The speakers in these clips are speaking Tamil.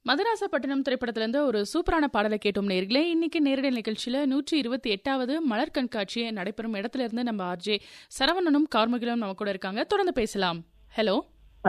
மதராசப்பட்டினம் திரைப்படத்திலிருந்து ஒரு சூப்பரான பாடலை கேட்டோம் நேர்களே இன்னைக்கு நேரடி நிகழ்ச்சியில நூற்றி இருபத்தி எட்டாவது மலர் கண்காட்சி நடைபெறும் இடத்துல இருந்து நம்ம ஆர்ஜே சரவணனும் கார்முகிலும் நம்ம கூட இருக்காங்க தொடர்ந்து பேசலாம் ஹலோ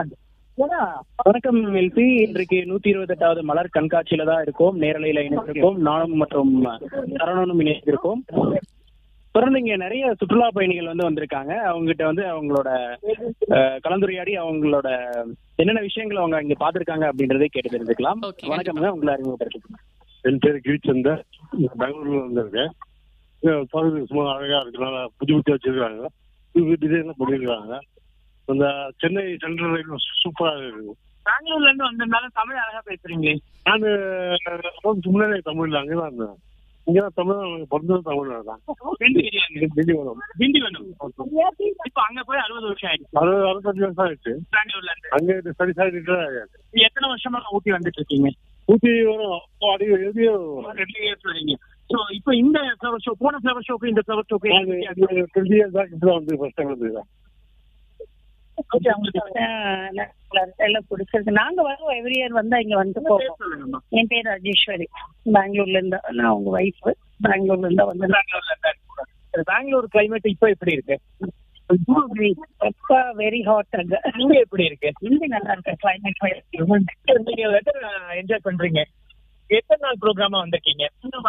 வணக்கம் எல்பி இன்றைக்கு நூத்தி இருபத்தி எட்டாவது மலர் கண்காட்சியில தான் இருக்கோம் நேரலையில இணைந்திருக்கோம் நானும் மற்றும் சரவணனும் இணைந்திருக்கோம் தொடர்ந்து இங்க நிறைய சுற்றுலா பயணிகள் வந்து வந்திருக்காங்க அவங்க கிட்ட வந்து அவங்களோட அஹ், கலந்துரையாடி அவங்களோட என்னென்ன விஷயங்கள் அவங்க இங்க பாத்திருக்காங்க அப்படின்றதை கேட்டு தெரிஞ்சுக்கலாம் Okay, வணக்கம்ங்க உங்களை அறிமுகப்படுத்திக்கலாம் என் பேர் கிரிச்சந்தர் பெங்களூர்ல வந்திருக்கேன் இங்க பகுதி சும்மா அழகா இருக்கு நல்லா புது புத்தி வச்சிருக்காங்க புது டிசைன்லாம் பண்ணிருக்காங்க அந்த சென்னை சென்ட்ரல் ரயில் சூப்பரா இருக்கு பெங்களூர்ல இருந்து வந்திருந்தாலும் தமிழ் அழகா பேசுறீங்களே நான் முன்னாடி தமிழ்ல அங்கதான் இருந்தேன் இங்கதான் தமிழ் எனக்கு பிறந்தது தமிழ்நாடு தான் ரெண்டு ஏரியா இருக்கு. திண்டிவனம் திண்டிவனம் இப்ப அங்க போய் அறுபது வருஷம் ஆயிடுச்சு அறுபது அறுபத்தஞ்சு வருஷம் ஆயிடுச்சு பெங்களூர்ல இருந்து அங்க சரி சரி நீ எத்தனை வருஷமா ஊட்டி வந்துட்டு இருக்கீங்க ஊட்டி வரும் அப்போ அடி எழுதியோ ரெண்டு இயர்ஸ் வரீங்க ஸோ இப்போ இந்த ஃப்ளவர் ஷோ போன ஃப்ளவர் ஷோக்கு இந்த ஃப்ளவர் ஷோக்கு டுவெண்ட்டி இயர்ஸ் தான் இப்பதான் வந்து ஃபர்ஸ்ட் டைம் வந்து ஓகே அவங்களுக்கு ஆஹ் நல்லா எல்லாம் பிடிச்சிருக்கு நாங்க வரோம் எவ்ரி இயர் வந்தா இங்க வந்து போவோம் சொல்லுங்கம்மா என் பேர் ராஜேஸ்வரி பெங்களூர்ல இருந்தா நான் உங்க ஒய்ஃப் பெங்களூர்ல இருந்தா வந்து பெங்களூர்ல இருந்தா பெங்களூர் கிளைமேட் இப்போ எப்படி இருக்கு ரொம்ப வெரி ஹாட் அங்க இங்க எப்படி இருக்கு இங்க நல்லா இருக்கு கிளைமேட் நீங்க வெதர் என்ஜாய் பண்றீங்க எத்தனை நாள் ப்ரோக்ராமா வந்திருக்கீங்க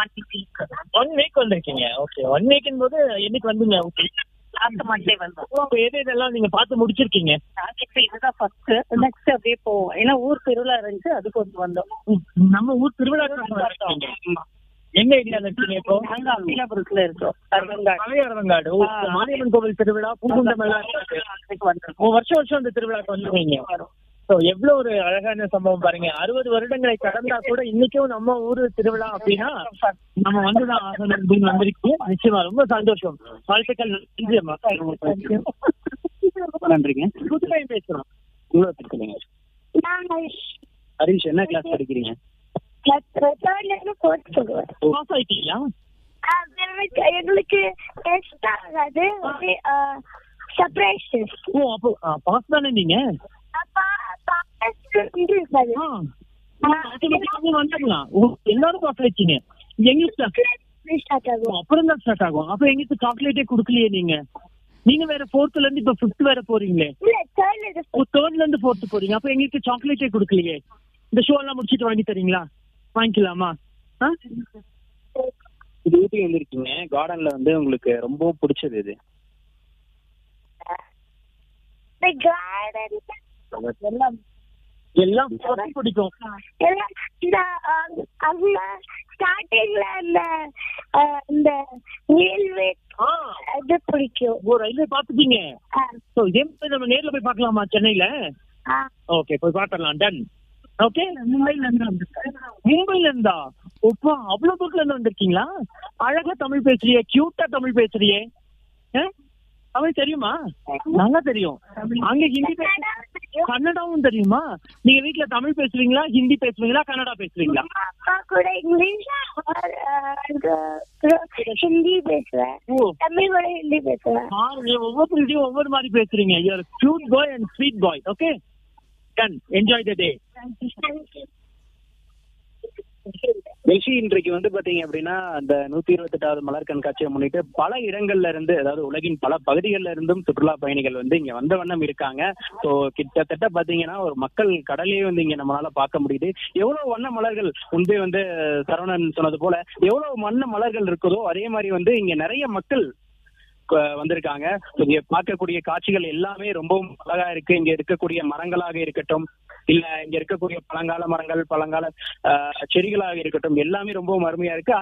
ஒன் வீக் வந்திருக்கீங்க ஓகே ஒன் வீக்கின் போது என்னைக்கு வந்தீங்க ஓகே லாஸ்ட் மண்டே வந்தோம் இப்போ எது இதெல்லாம் நீங்க பார்த்து முடிச்சிருக்கீங்க நாங்க இப்ப இதுதான் ஃபர்ஸ்ட் நெக்ஸ்ட் அப்படியே போவோம் ஏன்னா ஊர் திருவிழா இருந்துச்சு அதுக்கு வந்து வந்தோம் நம்ம ஊர் திருவிழா வந்திருக்கீங்க எங்க ஏரியால இருக்கீங்க இப்போ நாங்க அம்பிலாபுரத்துல இருக்கோம் அருவங்காடு பழைய அரவங்காடு ஓ, ஆ. மாரியம்மன் கோவில் திருவிழா பூங்குண்டம் எல்லாம் இருக்கு. அதுக்கு வந்திருக்கோம் ஓ, வருஷம் வருஷம் அந்த திருவிழாக்கு வந்துருவீங்க ஸோ எவ்வளவு ஒரு அழகான சம்பவம் பாருங்க அறுபது வருடங்களை கடந்தா கூட இன்னைக்கும் நம்ம ஊரு திருவிழா அப்படின்னா நம்ம வந்துதான் ஆகணும் அப்படின்னு வந்திருக்கு நிச்சயமா ரொம்ப சந்தோஷம் வாழ்த்துக்கள் நன்றி அம்மா நன்றிங்க புதுமையும் பேசுறோம் இவ்வளோ பேசுறீங்க ஹரிஷ் என்ன கிளாஸ் படிக்கிறீங்க பாஸ் ஆயிட்டீங்களா எங்களுக்கு டெஸ்ட் ஆகாது சர்ப்ரைஸ் டெஸ்ட் ஓ அப்போ பாஸ் தானே நீங்க இருக்காது ஆ நீங்க வந்துடலாம் ஓ, எல்லாரும் பாஸ் ஆயிட்டீங்க எங்களுக்கு ஸ்டார்ட் ஆகும் அப்புறம் தான் ஸ்டார்ட் ஆகும் அப்ப எங்களுக்கு சாக்லேட்டே கொடுக்கலையே நீங்க நீங்க வேற ஃபோர்த்ல இருந்து இப்ப ஃபிஃப்த் வேற போறீங்களே இல்ல தேர்ட் ஓ தேர்ட்ல இருந்து ஃபோர்த் போறீங்க அப்ப எங்களுக்கு சாக்லேட்டே கொடுக்கலையே இந்த ஷோ எல்லாம் முடிச்சிட்டு வாங்கி தரீங்களா வாங்கிக்கலாமா ஆ? இது ஊட்டி வந்திருக்கீங்க கார்டன்ல வந்து உங்களுக்கு ரொம்ப பிடிச்சது இது the garden எல்லாம் எல்லாம் ரொம்ப பிடிக்கும் எல்லாம் இந்த ஆஹ், அவங்க ஸ்டார்டிங்ல அந்த ஆஹ், இந்த ரயில்வே ஆ இது பிடிக்கும் ஓ ரயில்வே பாத்துட்டீங்க ஆஹ், ஸோ இதே மாதிரி நம்ம நேர்ல போய் பார்க்கலாமா சென்னையில ஆஹ், ஓகே போய் பார்த்துடலாம் டன் ஓகே மும்பைல இருந்து மும்பைல இருந்தா ஒப்பா அவ்வளவு தூரத்துல இருந்து வந்திருக்கீங்களா அழகா தமிழ் பேசுறியே கியூட்டா தமிழ் பேசுறியே ஆ? தமிழ் தெரியுமா நல்லா தெரியும் அங்க ஹிந்தி பேச கன்னடாவும் தெரியுமா நீங்க வீட்ல தமிழ் பேசுவீங்களா ஹிந்தி பேசுவீங்களா கன்னடா பேசுவீங்களா அம்மா அப்பா கூட இங்கிலீஷ் और, ஆஹ், இது, ஹிந்தி பேசுவேன் ஓ தமிழ் கூட ஹிந்தி பேசுவேன் பாருங்க ஒவ்வொருத்தருடையும் ஒவ்வொரு மாதிரி பேசுறீங்க you're cute boy and sweet boy okay done enjoy the day வெல்ஷி இன்றைக்கு வந்து பாத்தீங்க அப்படின்னா அந்த நூத்தி இருபத்தி எட்டாவது மலர் கண்காட்சியை முன்னிட்டு பல இடங்கள்ல இருந்து அதாவது உலகின் பல பகுதிகளில் இருந்தும் சுற்றுலா பயணிகள் வந்து இங்க வந்த வண்ணம் இருக்காங்க ஸோ கிட்டத்தட்ட பாத்தீங்கன்னா ஒரு மக்கள் கடலையே வந்து இங்க நம்மளால பார்க்க முடியுது எவ்வளவு வண்ண மலர்கள் முன்பே வந்து சரவணன் சொன்னது போல எவ்வளவு வண்ண மலர்கள் இருக்குதோ அதே மாதிரி வந்து இங்க நிறைய மக்கள் க- வந்திருக்காங்க இங்க பார்க்கக்கூடிய காட்சிகள் எல்லாமே ரொம்பவும் அழகா இருக்கு இங்க இருக்கக்கூடிய மரங்களாக இருக்கட்டும் இல்ல இங்க இருக்கக்கூடிய பழங்கால மரங்கள் பழங்கால ஆஹ், செடிகளாக இருக்கட்டும் எல்லாமே ரொம்பவும் அருமையா இருக்கு